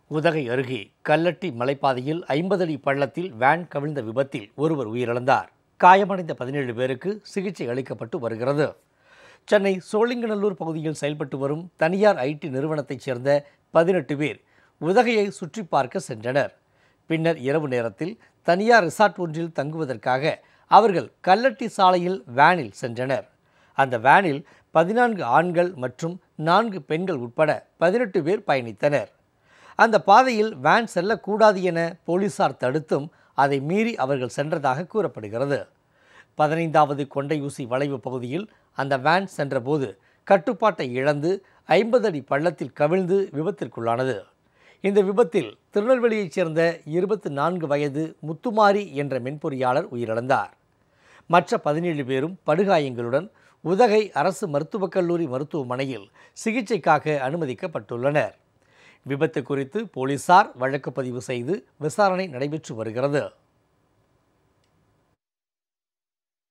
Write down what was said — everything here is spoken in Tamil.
உதகை அருகே கல்லட்டி மலைப்பாதையில் ஐம்பது அடி பள்ளத்தில் வேன் கவிழ்ந்த விபத்தில் ஒருவர் உயிரிழந்தார் காயமடைந்த பதினேழு பேருக்கு சிகிச்சை அளிக்கப்பட்டு வருகிறது சென்னை சோழிங்கநல்லூர் பகுதியில் செயல்பட்டு வரும் தனியார் ஐடி நிறுவனத்தைச் சேர்ந்த பதினெட்டு பேர் உதகையை சுற்றி பார்க்க சென்றனர் பின்னர் இரவு நேரத்தில் தனியார் ரிசார்ட் ஒன்றில் தங்குவதற்காக அவர்கள் கல்லட்டி சாலையில் வேனில் சென்றனர் அந்த வேனில் பதினான்கு ஆண்கள் மற்றும் நான்கு பெண்கள் உட்பட பதினெட்டு பேர் பயணித்தனர் அந்த பாதையில் வேன் செல்லக்கூடாது என போலீசார் தடுத்தும் அதை மீறி அவர்கள் சென்றதாக கூறப்படுகிறது பதினைந்தாவது கொண்டையூசி வளைவு பகுதியில் அந்த வேன் சென்றபோது கட்டுப்பாட்டை இழந்து ஐம்பது அடி பள்ளத்தில் கவிழ்ந்து விபத்திற்குள்ளானது இந்த விபத்தில் திருநெல்வேலியைச் சேர்ந்த இருபத்தி நான்கு வயது முத்துமாரி என்ற மென்பொறியாளர் உயிரிழந்தார் மற்ற பதினேழு பேரும் படுகாயங்களுடன் உதகை அரசு மருத்துவக் கல்லூரி மருத்துவமனையில் சிகிச்சைக்காக அனுமதிக்கப்பட்டுள்ளனர் விபத்து குறித்து போலீசார் வழக்கு பதிவு செய்து விசாரணை நடைபெற்று வருகிறது